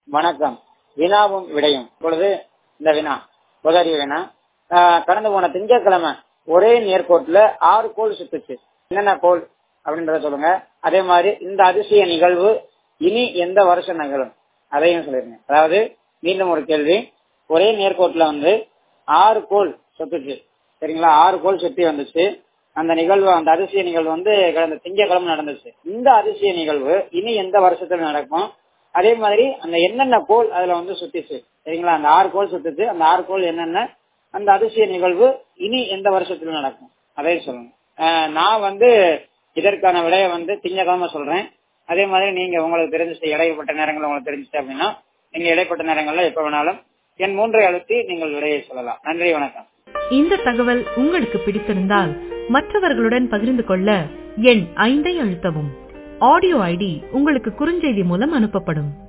வணக்கம் வினாவும் விடையும் இப்பொழுது இந்த வினா உதறிய வினா ஆஹ் கடந்து போன திங்கட்கிழமை ஒரே நேர்கோட்டுல ஆறு கோல் சுத்துச்சு என்னென்ன கோல் அப்படின்றத சொல்லுங்க அதே மாதிரி இந்த அதிசய நிகழ்வு இனி எந்த வருஷம் நிகழும் அதையும் சொல்லிருங்க அதாவது மீண்டும் ஒரு கேள்வி ஒரே நேர்கோட்டுல வந்து ஆறு கோல் சுத்துச்சு சரிங்களா ஆறு கோல் சுத்தி வந்துச்சு அந்த நிகழ்வு அந்த அதிசய நிகழ்வு வந்து கடந்த திங்கட்கிழமை நடந்துச்சு இந்த அதிசய நிகழ்வு இனி எந்த வருஷத்துல நடக்கும் அதே மாதிரி அந்த என்னென்ன கோல் அதுல வந்து சுத்திச்சு சரிங்களா அந்த ஆறு கோல் சுத்துச்சு அந்த ஆறு கோல் என்னென்ன அந்த அதிசய நிகழ்வு இனி எந்த வருஷத்துல நடக்கும் அதையும் சொல்லுங்க ஆஹ் நான் வந்து இதற்கான விடையை வந்து திங்கக்கிழமை சொல்றேன் அதே மாதிரி நீங்க உங்களுக்கு தெரிஞ்சிச்சு இடைப்பட்ட நேரங்கள் உங்களுக்கு தெரிஞ்சிச்சு அப்படின்னா நீங்க இடைப்பட்ட நேரங்கள்ல எப்ப வேணாலும் என் மூன்றை அழுத்தி நீங்கள் விடையை சொல்லலாம் நன்றி வணக்கம் இந்த தகவல் உங்களுக்கு பிடித்திருந்தால் மற்றவர்களுடன் பகிர்ந்து கொள்ள எண் ஐந்தை அழுத்தவும் ஆடியோ ஐடி உங்களுக்கு குறுஞ்செய்தி மூலம் அனுப்பப்படும்